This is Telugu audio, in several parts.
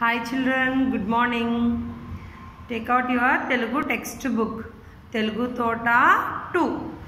Hi children, good morning. Take out your Telugu textbook. Telugu Tota 2.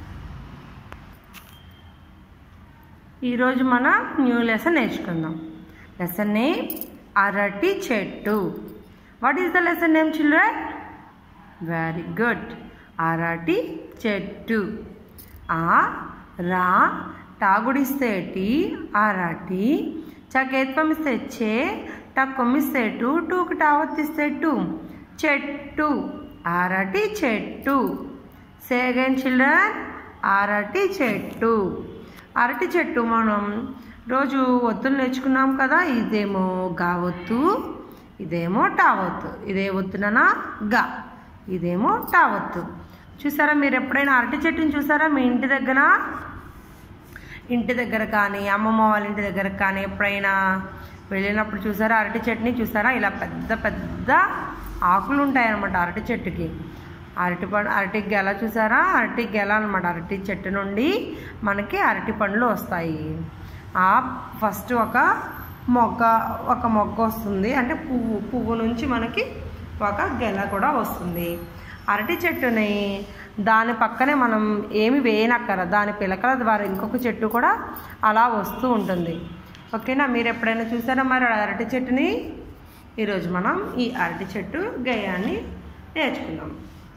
ఈరోజు మనం న్యూ లెసన్ నేర్చుకుందాం లెసన్ నేమ్ అరటి చెట్టు what is the lesson name children very good అరటి చెట్టు ఆ రా టాగుడిస్తే టీ అరటి చకేత్పమిస్తే చే టక్కొమ్మిస్తే టు టూకి టావత్తిస్తే టు చెట్టు అరటి చెట్టు సే అగైన్ చిల్డ్రన్ అరటి చెట్టు అరటి చెట్టు మనం రోజు ఒత్తులు నేర్చుకున్నాం కదా ఇదేమో గా ఒత్తు ఇదేమో టా ఒత్తు ఇదే ఒత్తుననా గా ఇదేమో టా ఒత్తు చూసారా మీరు ఎప్పుడైనా అరటి చెట్టుని చూసారా మీ ఇంటి దగ్గర ఇంటి దగ్గర కానీ అమ్మమ్మ వాళ్ళ ఇంటి దగ్గర కానీ ఎప్పుడైనా వెళ్ళినప్పుడు చూసారా అరటి చెట్టుని చూసారా ఇలా పెద్ద పెద్ద ఆకులు ఉంటాయన్నమాట అరటి చెట్టుకి అరటి పండు అరటి గెల చూసారా అరటి గెల అనమాట అరటి చెట్టు నుండి మనకి అరటి పండ్లు వస్తాయి ఆ ఫస్ట్ ఒక మొగ్గ ఒక మొగ్గ వస్తుంది అంటే పువ్వు పువ్వు నుంచి మనకి ఒక గెల కూడా వస్తుంది అరటి చెట్టుని దాని పక్కనే మనం ఏమి వేయనక్కర దాని పిలకల ద్వారా ఇంకొక చెట్టు కూడా అలా వస్తూ ఉంటుంది ఓకేనా మీరు ఎప్పుడైనా చూసారా మరి అరటి చెట్టుని ఈరోజు మనం ఈ అరటి చెట్టు గేయాన్ని నేర్చుకుందాం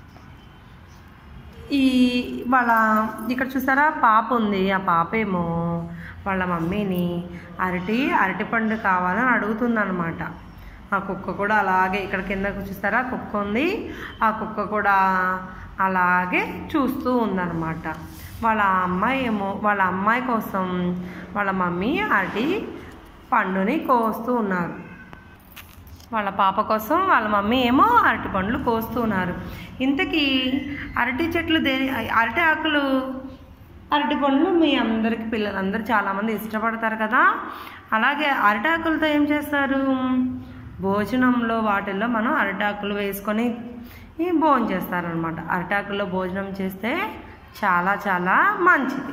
ఈ వాళ్ళ ఇక్కడ చూసారా పాప ఉంది ఆ పాప ఏమో వాళ్ళ మమ్మీని అరటి అరటి పండు కావాలని అడుగుతుందన్నమాట ఆ కుక్క కూడా అలాగే ఇక్కడ కింద చూస్తారా కుక్క ఉంది ఆ కుక్క కూడా అలాగే చూస్తూ ఉందన్నమాట వాళ్ళ అమ్మాయి ఏమో వాళ్ళ అమ్మాయి కోసం వాళ్ళ మమ్మీ అరటి పండుని కోస్తూ ఉన్నారు వాళ్ళ పాప కోసం వాళ్ళ మమ్మీ ఏమో అరటి పండ్లు కోస్తూ ఉన్నారు ఇంతకీ అరటి చెట్లు దే అరటి ఆకులు అరటి పండ్లు మీ అందరికి పిల్లలందరూ చాలామంది ఇష్టపడతారు కదా అలాగే అరటాకులతో ఏం చేస్తారు భోజనంలో వాటిల్లో మనం అరటాకులు వేసుకొని భోజనం చేస్తారనమాట అరటాకుల్లో భోజనం చేస్తే చాలా చాలా మంచిది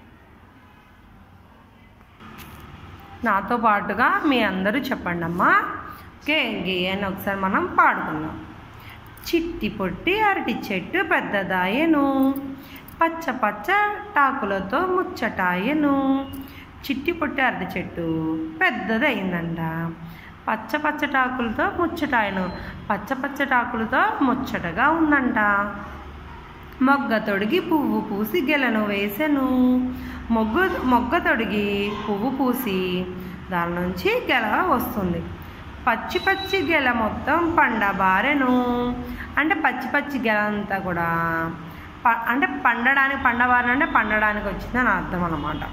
నాతో పాటుగా మీ అందరూ చెప్పండి అమ్మా గే గే అని ఒకసారి మనం పాడుకుందాం చిట్టి పొట్టి అరటి చెట్టు పెద్దదాయను పచ్చ పచ్చ టాకులతో ముచ్చటాయను చిట్టి పొట్టి అరటి చెట్టు పెద్దదయిందంట పచ్చ పచ్చ టాకులతో ముచ్చటాయను పచ్చ పచ్చ టాకులతో ముచ్చటగా ఉందంట మొగ్గ తొడిగి పువ్వు పూసి గెలను వేసెను మొగ్గు మొగ్గ తొడిగి పువ్వు పూసి దాని నుంచి గెల వస్తుంది పచ్చి పచ్చి గెల మొత్తం పండబారెను అంటే పచ్చి పచ్చి గెల అంతా కూడా ప అంటే పండడానికి పండబారను అంటే పండడానికి వచ్చిందని అర్థం అన్నమాట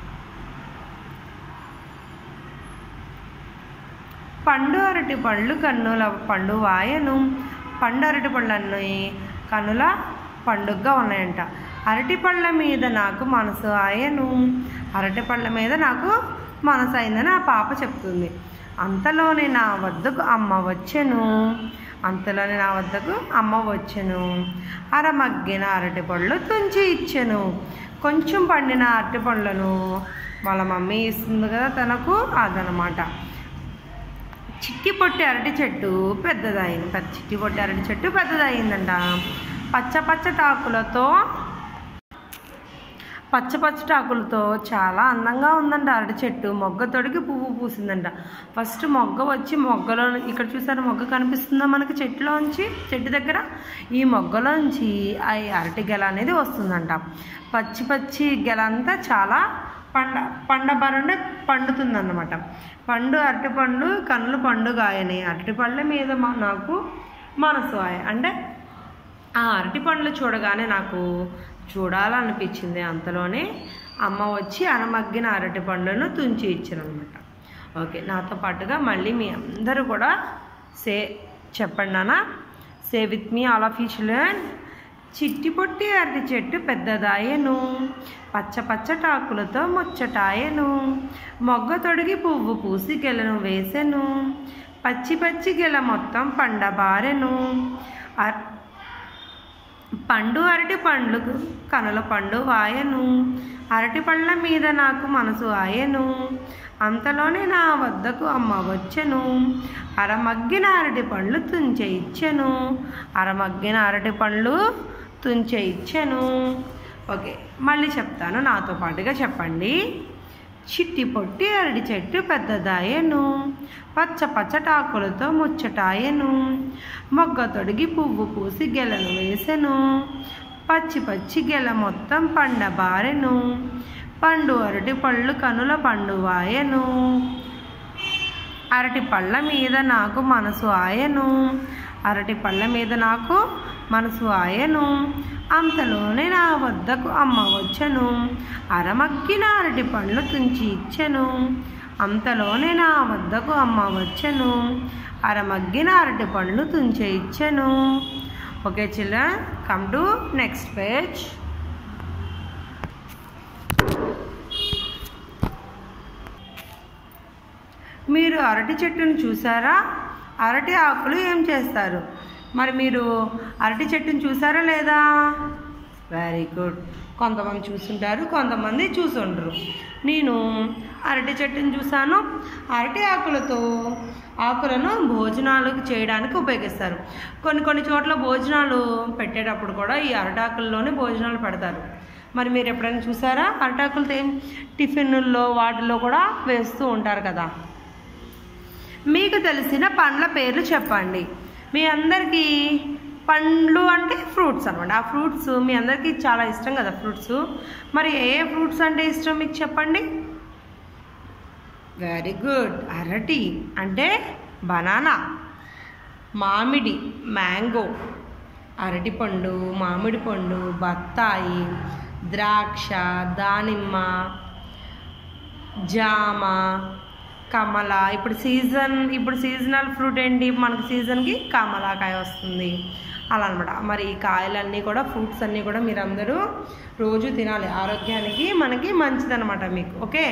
పండు అరటి పళ్ళు కన్నుల పండు వాయను పండు అరటి పళ్ళన్నీ కన్నుల పండుగగా ఉన్నాయంట అరటి పళ్ళ మీద నాకు మనసు ఆయను అరటి పళ్ళ మీద నాకు మనసు అయిందని ఆ పాప చెప్తుంది అంతలోనే నా వద్దకు అమ్మ వచ్చెను అంతలోనే నా వద్దకు అమ్మ వచ్చెను అరమగ్గిన అరటి పళ్ళు తుంచి ఇచ్చెను కొంచెం పండిన అరటి పళ్ళను వాళ్ళ మమ్మీ ఇస్తుంది కదా తనకు అదనమాట చిట్టి పొట్టి అరటి చెట్టు పెద్దదయింది పెద్ద చిట్టి పొట్టి అరటి చెట్టు పెద్దదయిందంట పచ్చ పచ్చ టాకులతో పచ్చ పచ్చ టాకులతో చాలా అందంగా ఉందంట అరటి చెట్టు మొగ్గ తొడిగి పువ్వు పూసిందంట ఫస్ట్ మొగ్గ వచ్చి మొగ్గలో ఇక్కడ చూసారు మొగ్గ కనిపిస్తుందా మనకి చెట్టులోంచి చెట్టు దగ్గర ఈ మొగ్గలోంచి ఆ అరటి గెల అనేది వస్తుందంట పచ్చి పచ్చి గెల అంతా చాలా పండ పండబరంటే పండుతుందన్నమాట పండు అరటి పండు కన్నులు పండుగాయని అరటి పళ్ళ మీద నాకు మనసు ఆయ అంటే ఆ అరటి పండ్లు చూడగానే నాకు చూడాలనిపించింది అంతలోనే అమ్మ వచ్చి అనమగ్గిన అరటి పండ్లను తుంచి ఇచ్చారనమాట ఓకే నాతో పాటుగా మళ్ళీ మీ అందరూ కూడా సే చెప్పండి నాన్న say with me all of you children చిట్టి పొట్టి అరటి చెట్టు పెద్దదాయను పచ్చ పచ్చ టాకులతో ముచ్చటాయను మొగ్గ తొడిగి పువ్వు పూసి గెలను వేసెను పచ్చి పచ్చి గెల మొత్తం పండబారెను పండు అరటి పండ్లు కనుల పండు వాయను అరటి పళ్ళ మీద నాకు మనసు ఆయను అంతలోనే నా వద్దకు అమ్మ వచ్చెను అరమగ్గిన అరటి పండ్లు తుంచె ఇచ్చెను అరమగ్గిన అరటి పండ్లు తుంచె ఇచ్చెను ఓకే మళ్ళీ చెప్తాను నాతో పాటుగా చెప్పండి చిట్టి పొట్టి అరటి చెట్టు పెద్దదాయను పచ్చ పచ్చటాకులతో ముచ్చటాయను మొగ్గ తొడిగి పువ్వు పూసి గెలను వేసెను పచ్చి పచ్చి గెల మొత్తం పండబారెను పండు అరటి పళ్ళు కనుల పండు వాయను అరటి పళ్ళ మీద నాకు మనసు ఆయను అరటి పళ్ళ మీద నాకు మనసు ఆయను అంతలోనే నా వద్దకు అమ్మ వచ్చెను అరమగ్గిన అరటి పండ్లు తుంచి ఇచ్చెను అంతలోనే నా వద్దకు అమ్మ వచ్చెను అరమగ్గిన అరటి పండ్లు తుంచి ఇచ్చెను okay children come to next page మీరు అరటి చెట్టును చూసారా అరటి ఆకులు ఏం చేస్తారు మరి మీరు అరటి చెట్టును చూసారా లేదా వెరీ గుడ్ కొంతమంది చూసుంటారు కొంతమంది చూసుండరు నేను అరటి చెట్టును చూశాను అరటి ఆకులతో ఆకులను భోజనాలకు చేయడానికి ఉపయోగిస్తారు కొన్ని కొన్ని చోట్ల భోజనాలు పెట్టేటప్పుడు కూడా ఈ అరటాకుల్లోనే భోజనాలు పెడతారు మరి మీరు ఎప్పుడైనా చూసారా అరటాకులతో ఏం టిఫిన్లో వాటిల్లో కూడా వేస్తూ ఉంటారు కదా మీకు తెలిసిన పండ్ల పేర్లు చెప్పండి మీ అందరికీ పండ్లు అంటే ఫ్రూట్స్ అనమాట ఆ ఫ్రూట్స్ మీ అందరికీ చాలా ఇష్టం కదా ఫ్రూట్స్ మరి ఏ ఏ ఫ్రూట్స్ అంటే ఇష్టం మీకు చెప్పండి వెరీ గుడ్ అరటి అంటే బనానా మామిడి మ్యాంగో అరటి పండు మామిడి పండు బత్తాయి ద్రాక్ష దానిమ్మ జామ కమల ఇప్పుడు సీజన్ ఇప్పుడు సీజనల్ ఫ్రూట్ ఏంటి మనకి సీజన్కి కమలాకాయ వస్తుంది అలా అనమాట మరి ఈ కాయలన్నీ కూడా ఫ్రూట్స్ అన్నీ కూడా మీరందరూ రోజు తినాలి ఆరోగ్యానికి మనకి మంచిదన్నమాట మీకు ఓకే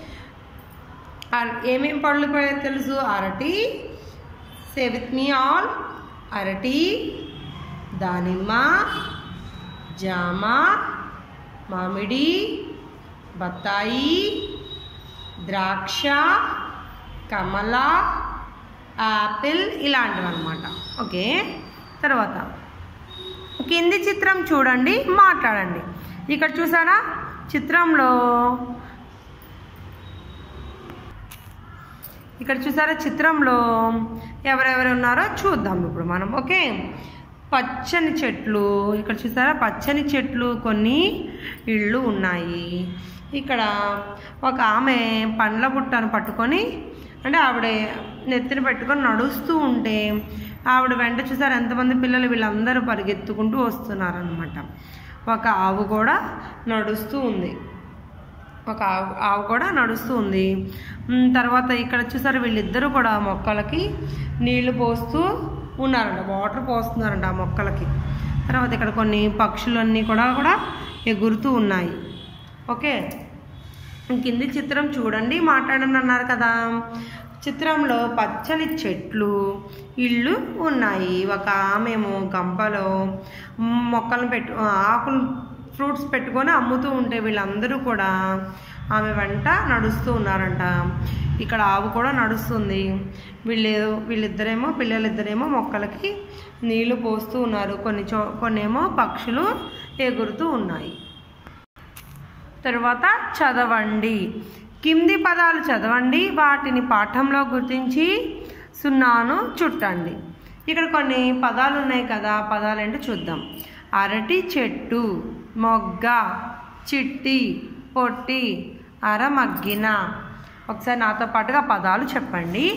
ఏమేం పళ్ళు కూడా తెలుసు అరటి సే విత్ మీ ఆల్ అరటి దానిమ్మ జామ మామిడి బత్తాయి ద్రాక్ష కమల యాపిల్ ఇలాంటివి అనమాట ఓకే తర్వాత కింది చిత్రం చూడండి మాట్లాడండి ఇక్కడ చూసారా చిత్రంలో ఇక్కడ చూసారా చిత్రంలో ఎవరెవరు ఉన్నారో చూద్దాం ఇప్పుడు మనం ఓకే పచ్చని చెట్లు ఇక్కడ చూసారా పచ్చని చెట్లు కొన్ని ఇళ్ళు ఉన్నాయి ఇక్కడ ఒక ఆమె పండ్ల బుట్టను పట్టుకొని అంటే ఆవిడ నెత్తిన పెట్టుకొని నడుస్తూ ఉంటే ఆవిడ వెంట చూసారు ఎంతమంది పిల్లలు వీళ్ళందరూ పరిగెత్తుకుంటూ వస్తున్నారనమాట ఒక ఆవు కూడా నడుస్తూ ఉంది ఒక ఆవు ఆవు కూడా నడుస్తూ ఉంది ఉమ్, తర్వాత ఇక్కడ చూసారు వీళ్ళిద్దరూ కూడా మొక్కలకి నీళ్లు పోస్తూ ఉన్నారంట వాటర్ పోస్తున్నారంట ఆ మొక్కలకి తర్వాత ఇక్కడ కొన్ని పక్షులన్నీ కూడా కూడా ఎగురుతూ ఉన్నాయి ఓకే కింది చిత్రం చూడండి మాట్లాడండి అన్నారు కదా చిత్రంలో పచ్చని చెట్లు ఇళ్ళు ఉన్నాయి ఒక ఆమెమో గంపలో మొక్కలను పెట్టు ఆకులు ఫ్రూట్స్ పెట్టుకొని అమ్ముతూ ఉంటే వీళ్ళందరూ కూడా ఆమె వెంట నడుస్తూ ఉన్నారంట ఇక్కడ ఆవు కూడా నడుస్తుంది వీళ్ళు వీళ్ళిద్దరేమో పిల్లలిద్దరేమో మొక్కలకి నీళ్లు పోస్తూ ఉన్నారు కొన్ని చో కొన్నేమో పక్షులు ఎగురుతూ ఉన్నాయి తరువాత చదవండి కింది పదాలు చదవండి వాటిని పాఠంలో గుర్తించి సున్నాను చుట్టండి ఇక్కడ కొన్ని పదాలు ఉన్నాయి కదా పదాలు ఏంటో చూద్దాం అరటి చెట్టు మొగ్గ చిట్టి పొట్టి అరమగ్గిన ఒకసారి నాతో పాటుగా పదాలు చెప్పండి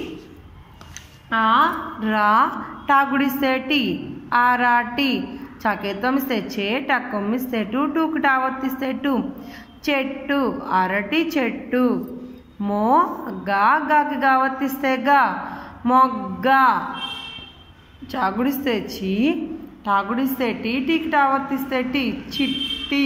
ఆ రా టాగుడిస్తే టీ ఆరాటి చకేతమిస్తే చే టక్కొమ్మిస్తే టు టూకు టావత్తిస్తే టు చెట్టు అరటి చెట్టు మో గా గాకి గావత్తిస్తే గా మొగ్గ చాగుడిస్తే చీ టాగుడిస్తే టీ టీకి టావత్తిస్తే టీ చిట్టి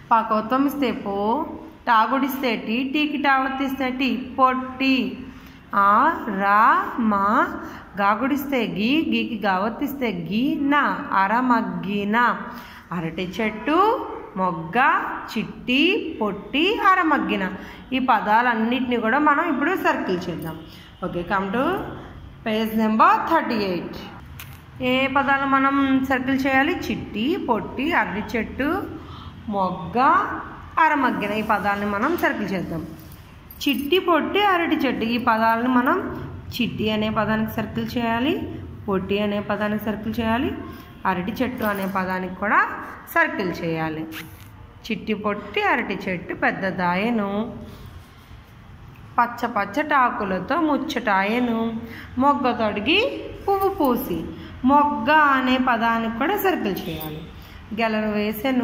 పాకోత్తమిస్తే పో టాగుడిస్తే టీ టీకి టావత్తిస్తే టీ పొట్టి ఆ రా మా గాగుడిస్తే గీ గీకి గావత్తిస్తే గీ నా అరమగ్గిన అరటి చెట్టు మొగ్గ చిట్టి పొట్టి అరమగ్గిన ఈ పదాలన్నిటిని కూడా మనం ఇప్పుడు సర్కిల్ చేద్దాం okay come to page number thirty eight ఏ పదాలు మనం సర్కిల్ చేయాలి చిట్టి పొట్టి అరటి చెట్టు మొగ్గ అరమగ్గిన ఈ పదాలని మనం సర్కిల్ చేద్దాం చిట్టి పొట్టి అరటి చెట్టు ఈ పదాలను మనం చిట్టి అనే పదానికి సర్కిల్ చేయాలి పొట్టి అనే పదానికి సర్కిల్ చేయాలి అరటి చెట్టు అనే పదానికి కూడా సర్కిల్ చేయాలి చిట్టి పొట్టి అరటి చెట్టు పెద్దదాయను పచ్చ పచ్చటాకులతో ముచ్చటాయను మొగ్గ తొడిగి పువ్వు పూసి మొగ్గ అనే పదానికి కూడా సర్కిల్ చేయాలి గెలలు వేసెను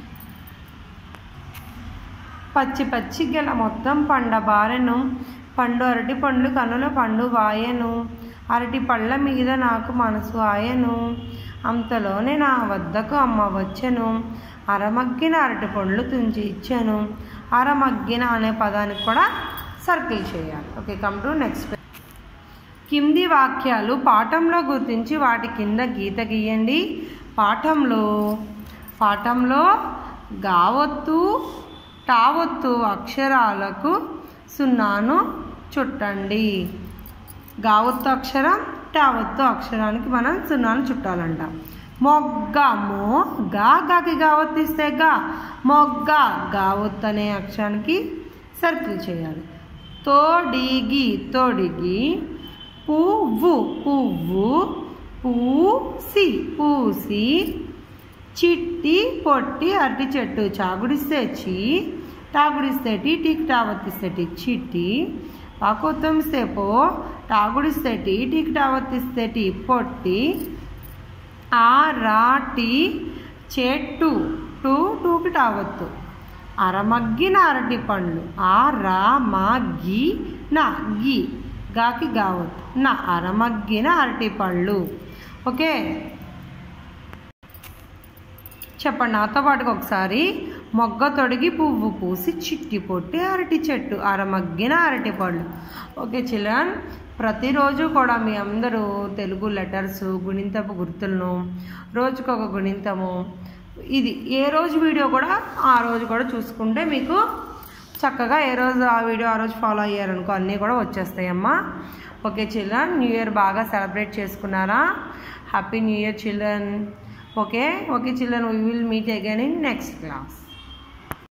పచ్చి పచ్చి గెల మొత్తం పండబారెను పండు అరటి పండ్లు కనుల పండు వాయెను అరటి పళ్ళ మీద నాకు మనసు ఆయను అంతలోనే నా వద్దకు అమ్మ వచ్చెను అరమగ్గిన అరటి పండ్లు తుంచి ఇచ్చాను అరమగ్గిన అనే పదానికి కూడా సర్కిల్ చేయాలి ఓకే కమ్ టు నెక్స్ట్ కింది వాక్యాలు పాఠంలో గుర్తించి వాటి కింద గీత గీయండి పాఠంలో పాఠంలో గావత్తు టావత్తు అక్షరాలకు సున్నాను చుట్టండి గావత్తు అక్షరం టావత్తు అక్షరానికి మనం సున్నాను చుట్టాలంట మొగ్గ మో గా గాకి గావత్తిస్తే గా మొగ్గ గావత్తు అనే అక్షరానికి సర్కిల్ చేయాలి తోడిగి తోడిగి పువ్వు పువ్వు పూసి పూసి చిట్టి పొట్టి అరటి చెట్టు చాగుడిస్తే చీ టాగుడిస్తే టీ టీకి టావత్తిస్తే టీ చిట్టి పాకొత్తమిస్తే పో టాగుడిస్తే టీ టీకి టావత్తిస్తే టీ పొట్టి ఆ రా టీ చెట్టు టూ టూకి టావత్తు అరమగ్గిన అరటి పండ్లు ఆ రా మా గి నా గి గాకి గావత్తు నా అరమగ్గిన అరటి పళ్ళు ఓకే చెప్పండి నాతో పాటుగా ఒకసారి మొగ్గ తొడిగి పువ్వు పూసి చిట్టి పొట్టి అరటి చెట్టు అరమగ్గిన అరటి పళ్ళు ఓకే చిల్డ్రన్ ప్రతిరోజు కూడా మీ అందరూ తెలుగు లెటర్స్ గుణింతపు గుర్తులను రోజుకొక గుణింతము ఇది ఏ రోజు వీడియో కూడా ఆ రోజు కూడా చూసుకుంటే మీకు చక్కగా ఏ రోజు ఆ వీడియో ఆ రోజు ఫాలో అయ్యారనుకో అన్నీ కూడా వచ్చేస్తాయమ్మా ఓకే చిల్డ్రన్ న్యూ ఇయర్ బాగా సెలబ్రేట్ చేసుకున్నారా happy new year children okay okay children we will meet again in next class